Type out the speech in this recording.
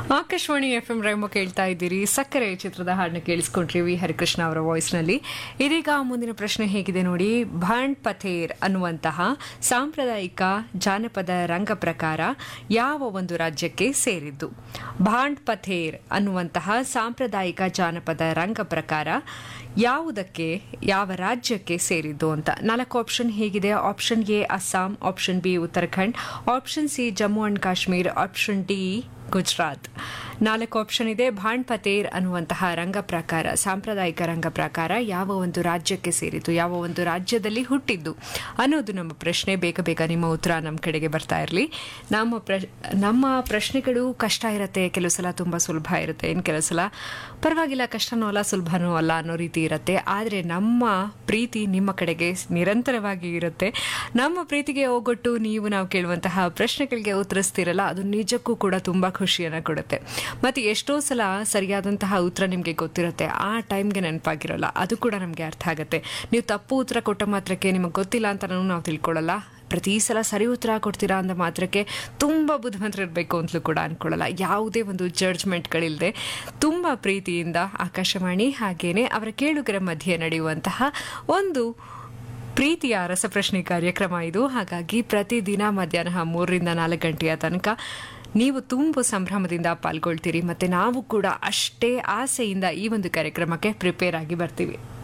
Akashvani F M ರೈಮೋ ಕೇಳ್ತಾ ಇದ್ದೀರಿ ಸಕ್ಕರೆ ಚಿತ್ರದ ಹಾಡನ್ನ ಕೇಳಿಸ್ಕೊಂಡ್ರಿ ವಿ ಹರಿಕೃಷ್ಣ ಅವರ ವಾಯ್ಸ್ನಲ್ಲಿ ಇದೀಗ ಮುಂದಿನ ಪ್ರಶ್ನೆ ಹೇಗಿದೆ ನೋಡಿ ಭಾಂಡ್ ಪಥೇರ್ ಅನ್ನುವಂತಹ ಸಾಂಪ್ರದಾಯಿಕ ಜಾನಪದ ರಂಗ ಪ್ರಕಾರ ಯಾವ ಒಂದು ರಾಜ್ಯಕ್ಕೆ ಸೇರಿದ್ದು ಭಾಂಡ್ ಪಥೇರ್ ಅನ್ನುವಂತಹ ಸಾಂಪ್ರದಾಯಿಕ ಜಾನಪದ ರಂಗ ಪ್ರಕಾರ ಯಾವುದಕ್ಕೆ ಯಾವ ರಾಜ್ಯಕ್ಕೆ ಸೇರಿದ್ದು ಅಂತ ನಾಲ್ಕು ಆಪ್ಷನ್ ಹೇಗಿದೆ option A Assam option B Uttarakhand option C Jammu and Kashmir option D Gujarat ನಾಲ್ಕು ಆಪ್ಷನ್ ಇದೆ ಭಾಂಡ್ ಪತೇರ್ ಅನ್ನುವಂತಹ ರಂಗ ಪ್ರಕಾರ ಸಾಂಪ್ರದಾಯಿಕ ರಂಗ ಪ್ರಕಾರ ಯಾವ ಒಂದು ರಾಜ್ಯಕ್ಕೆ ಸೇರಿತು ಯಾವ ಒಂದು ರಾಜ್ಯದಲ್ಲಿ ಹುಟ್ಟಿದ್ದು ಅನ್ನೋದು ನಮ್ಮ ಪ್ರಶ್ನೆ ಬೇಗ ಬೇಗ ನಿಮ್ಮ ಉತ್ತರ ನಮ್ಮ ಕಡೆಗೆ ಬರ್ತಾ ಇರಲಿ ನಮ್ಮ ಪ್ರ ನಮ್ಮ ಪ್ರಶ್ನೆಗಳು ಕಷ್ಟ ಇರುತ್ತೆ ಕೆಲವು ಸಲ ತುಂಬ ಸುಲಭ ಇರುತ್ತೆ ಇನ್ನು ಕೆಲವು ಸಲ ಪರವಾಗಿಲ್ಲ ಕಷ್ಟನೂ ಅಲ್ಲ ಸುಲಭನೂ ಅಲ್ಲ ಅನ್ನೋ ರೀತಿ ಇರುತ್ತೆ ಆದರೆ ನಮ್ಮ ಪ್ರೀತಿ ನಿಮ್ಮ ಕಡೆಗೆ ನಿರಂತರವಾಗಿ ಇರುತ್ತೆ ನಮ್ಮ ಪ್ರೀತಿಗೆ ಹೋಗೊಟ್ಟು ನೀವು ನಾವು ಕೇಳುವಂತಹ ಪ್ರಶ್ನೆಗಳಿಗೆ ಉತ್ತರಿಸ್ತಿರಲ್ಲ ಅದು ನಿಜಕ್ಕೂ ಕೂಡ ತುಂಬ ಖುಷಿಯನ್ನು ಕೊಡುತ್ತೆ ಮತ್ತು ಎಷ್ಟೋ ಸಲ ಸರಿಯಾದಂತಹ ಉತ್ತರ ನಿಮಗೆ ಗೊತ್ತಿರುತ್ತೆ ಆ ಟೈಮ್ಗೆ ನೆನಪಾಗಿರಲ್ಲ ಅದು ಕೂಡ ನಮಗೆ ಅರ್ಥ ಆಗುತ್ತೆ ನೀವು ತಪ್ಪು ಉತ್ತರ ಕೊಟ್ಟ ಮಾತ್ರಕ್ಕೆ ನಿಮಗೆ ಗೊತ್ತಿಲ್ಲ ಅಂತ ನಾವು ತಿಳ್ಕೊಳ್ಳಲ್ಲ ಪ್ರತಿ ಸಲ ಸರಿ ಉತ್ತರ ಕೊಡ್ತೀರಾ ಅಂದ ಮಾತ್ರಕ್ಕೆ ತುಂಬ ಬುದ್ಧಿವಂತರಿರಬೇಕು ಅಂತಲೂ ಕೂಡ ಅನ್ಕೊಳ್ಳಲ್ಲ ಯಾವುದೇ ಒಂದು ಜಡ್ಜ್ಮೆಂಟ್ಗಳಿಲ್ಲದೆ ತುಂಬ ಪ್ರೀತಿಯಿಂದ ಆಕಾಶವಾಣಿ ಹಾಗೇನೆ ಅವರ ಕೇಳುಗರ ಮಧ್ಯೆ ನಡೆಯುವಂತಹ ಒಂದು ಪ್ರೀತಿಯ ರಸಪ್ರಶ್ನೆ ಕಾರ್ಯಕ್ರಮ ಇದು ಹಾಗಾಗಿ ಪ್ರತಿದಿನ ಮಧ್ಯಾಹ್ನ ಮೂರರಿಂದ ನಾಲ್ಕು ಗಂಟೆಯ ತನಕ ನೀವು ತುಂಬ ಸಂಭ್ರಮದಿಂದ ಪಾಲ್ಗೊಳ್ತೀರಿ ಮತ್ತು ನಾವು ಕೂಡ ಅಷ್ಟೇ ಆಸೆಯಿಂದ ಈ ಒಂದು ಕಾರ್ಯಕ್ರಮಕ್ಕೆ ಪ್ರಿಪೇರ್ ಆಗಿ ಬರ್ತೀವಿ